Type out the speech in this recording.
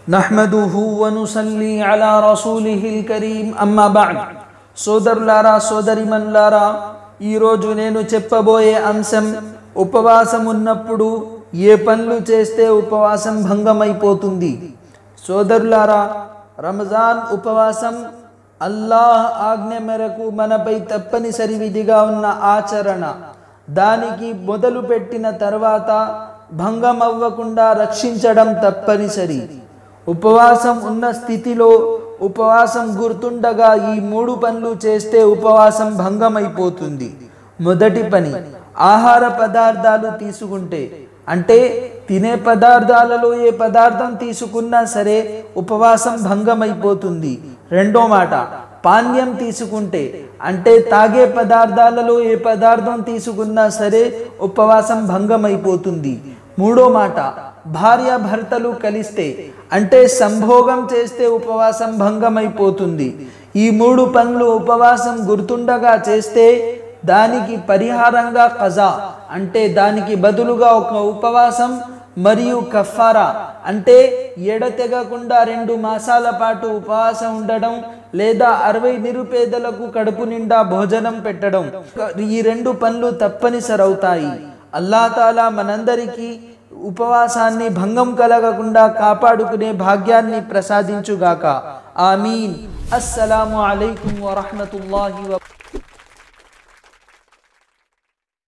نحمده ونصلي على رسوله الكريم أما بعد సోదరులారా సోదరిమన్లారా ఈరోజు నేను చెప్పబోయే అంశం ఉపవాసం ఉన్నప్పుడు ఏ పనులు చేస్తే ఉపవాసం భంగమైపోతుంది సోదరులారా రంజాన్ ఉపవాసం అల్లాహ్ ఆజ్ఞ మేరకు మనపై తప్పనిసరి విధిగా ఉన్న ఆచరణ దానికి మొదలు పెట్టిన తర్వాత భంగం అవ్వకుండా రక్షించడం తప్పనిసరి ఉపవాసం ఉన్న స్థితిలో ఉపవాసం గుర్తుండగా ఈ మూడు పనులు చేస్తే ఉపవాసం భంగమైపోతుంది మొదటి పని ఆహార పదార్థాలు తీసుకుంటే అంటే తినే పదార్థాలలో ఏ పదార్థం తీసుకున్నా సరే ఉపవాసం భంగమైపోతుంది రెండో మాట పానీయం తీసుకుంటే అంటే తాగే పదార్థాలలో ఏ పదార్థం తీసుకున్నా సరే ఉపవాసం భంగమైపోతుంది మూడో మాట భార్య భర్తలు కలిస్తే అంటే సంభోగం చేస్తే ఉపవాసం భంగమైపోతుంది ఈ మూడు పనులు ఉపవాసం గుర్తుండగా చేస్తే దానికి పరిహారంగా కజా అంటే దానికి బదులుగా ఒక ఉపవాసం మరియు కఫారా అంటే ఎడతెగకుండా రెండు మాసాల పాటు ఉపవాసం ఉండడం లేదా అరవై నిరుపేదలకు కడుపు నిండా భోజనం పెట్టడం ఈ రెండు పనులు తప్పనిసరి అవుతాయి అల్లా తాలా మనందరికీ ఉపవాసాన్ని భంగం కలగకుండా కాపాడుకునే భాగ్యాన్ని ప్రసాదించుగాక ఆమీన్ అస్సలాము అలైకుం వరహమతుల్లాహి వ